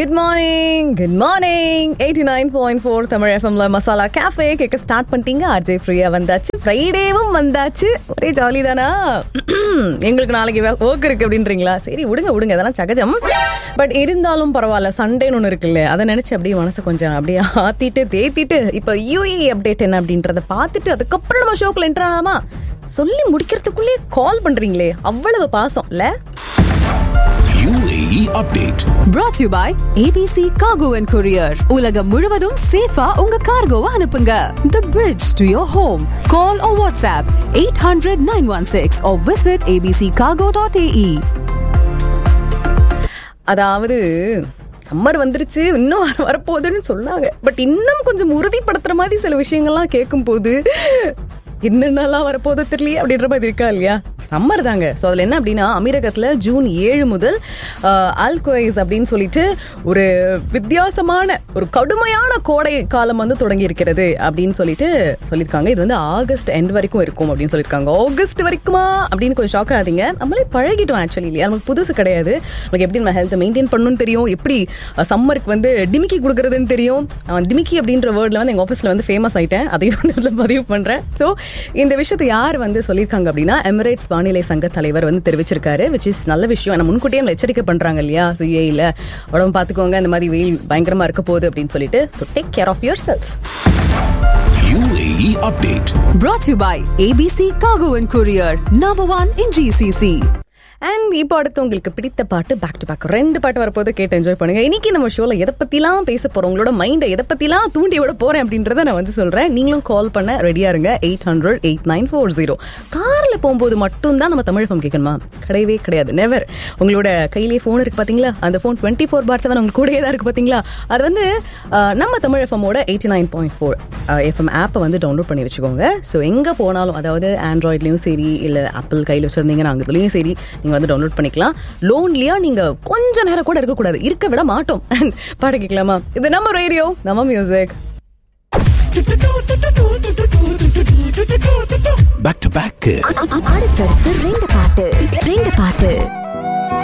Good morning good morning eighty nine point four Tamil எஃப்எம்ல masala cafe கேட்க start பண்ணிட்டீங்க RJ ஃப்ரீயா வந்தாச்சு ஃப்ரைடேவும் வந்தாச்சு ஒரே ஜாலி தானா எங்களுக்கு நாளைக்கு ஒர்க் இருக்கு அப்படின்றீங்களா சரி விடுங்க விடுங்க அதெல்லாம் சகஜம் பட் இருந்தாலும் பரவாயில்ல சண்டேன்னு ஒன்று இருக்குல்ல அதை நினைச்சு அப்படியே மனசை கொஞ்சம் அப்படியே ஆத்திட்டு தேத்திட்டு இப்போ யூஏ அப்டேட் என்ன அப்படின்றத பார்த்துட்டு அதுக்கப்புறம் நம்ம ஷோக்குள்ள என்ட்ரு ஆகலாமா சொல்லி முடிக்கிறதுக்குள்ளேயே கால் பண்றீங்களே அவ்வளவு பாசம் இல்ல UAE update. brought to you by ABC Cargo and Courier. உலகம் முழுவதும் சேஃபா உங்க கார்கோவை அனுப்புங்க. The bridge to your home. Call or WhatsApp 800-916 or visit abccargo.ae. அதாவது சம்மர் வந்துருச்சு இன்னும் வர வரப்போகுதுன்னு சொன்னாங்க பட் இன்னும் கொஞ்சம் உறுதிப்படுத்துற மாதிரி சில விஷயங்கள்லாம் கேட்கும் போது என்னென்னலாம் வரப்போதோ தெரியலையே அப்படின்ற மாதிரி இருக்கா இல்லையா சம்மர் தாங்க ஸோ அதில் என்ன அப்படின்னா அமீரகத்தில் ஜூன் ஏழு முதல் ஆல்கோய்ஸ் அப்படின்னு சொல்லிட்டு ஒரு வித்தியாசமான ஒரு கடுமையான கோடை காலம் வந்து தொடங்கி இருக்கிறது அப்படின்னு சொல்லிட்டு சொல்லியிருக்காங்க இது வந்து ஆகஸ்ட் எண்ட் வரைக்கும் இருக்கும் அப்படின்னு சொல்லியிருக்காங்க ஆகஸ்ட் வரைக்குமா அப்படின்னு கொஞ்சம் ஷாக் ஆகாதீங்க நம்மளே பழகிட்டோம் ஆக்சுவலி இல்லையா நமக்கு புதுசு கிடையாது நமக்கு எப்படி நம்ம ஹெல்த்தை மெயின்டைன் பண்ணணும்னு தெரியும் எப்படி சம்மருக்கு வந்து டிமிக்கி கொடுக்குறதுன்னு தெரியும் அஹ் டிமிக்கி அப்படின்ற வேர்டில் வந்து எங்கள் ஆஃபீஸில் வந்து ஃபேமஸ் ஆயிட்டேன் அதையும் வந்து இதில் பதிவு பண்ணுறேன் ஸோ இந்த விஷயத்தை யார் வந்து சொல்லியிருக்காங்க அப்படின்னா எமிரேட்ஸ் வானிலை சங்க தலைவர் வந்து தெரிவிச்சிருக்காரு விச் இஸ் நல்ல விஷயம் ஏன்னா முன்கூட்டியே நம்ம எச்சரிக்கை பண்ணுறாங்க இல்லையா ஸோ ஏயில் உடம்பு பார்த்துக்கோங்க இந்த மாதிரி வெயில் பயங்கரமாக இருக்க போகுது அப்படின்னு சொல்லிட்டு so take care of yourself UAE update. Brought to you by ABC Cargo and Courier. Number one in GCC. And இப்போ அடுத்து உங்களுக்கு பிடித்த பாட்டு பேக் டு பேக் ரெண்டு பாட்டு வரப்போது கேட்டு என்ஜாய் பண்ணுங்க இன்னைக்கு நம்ம ஷோல எதை பத்திலாம் பேச போறோம் உங்களோட மைண்டை எதை பத்திலாம் தூண்டி விட போறேன் அப்படின்றத நான் வந்து சொல்றேன் நீங்களும் கால் பண்ண ரெடியா இருங்க eight hundred eight nine four zero கார்ல போகும்போது மட்டும்தான் நம்ம தமிழ் ஃபம் கேட்கணுமா கிடையவே கிடையாது நெவர் உங்களோட கையிலேயே ஃபோன் இருக்கு பாத்தீங்களா அந்த phone twenty four bar seven உங்களுக்கு கூடயே தான் இருக்கு பாத்தீங்களா அது வந்து அஹ், நம்ம தமிழ் எஃப்எம்மோட eighty nine point four FM ஆப்பை வந்து டவுன்லோட் பண்ணி வச்சுக்கோங்க ஸோ எங்கே போனாலும் அதாவது ஆண்ட்ராய்ட்லேயும் சரி இல்லை ஆப்பிள் கையில் வச்சுருந்தீங்கன்னா அங்கேயும் சரி நீங்கள் வந்து டவுன்லோட் பண்ணிக்கலாம் லோன்லியா நீங்கள் கொஞ்ச நேரம் கூட இருக்கக்கூடாது இருக்க விட மாட்டோம் அண்ட் பாட கேட்கலாமா இது நம்ம ரேடியோ நம்ம மியூசிக் Back to back. அடுத்தடுத்து ரெண்டு பாட்டு ரெண்டு பாட்டு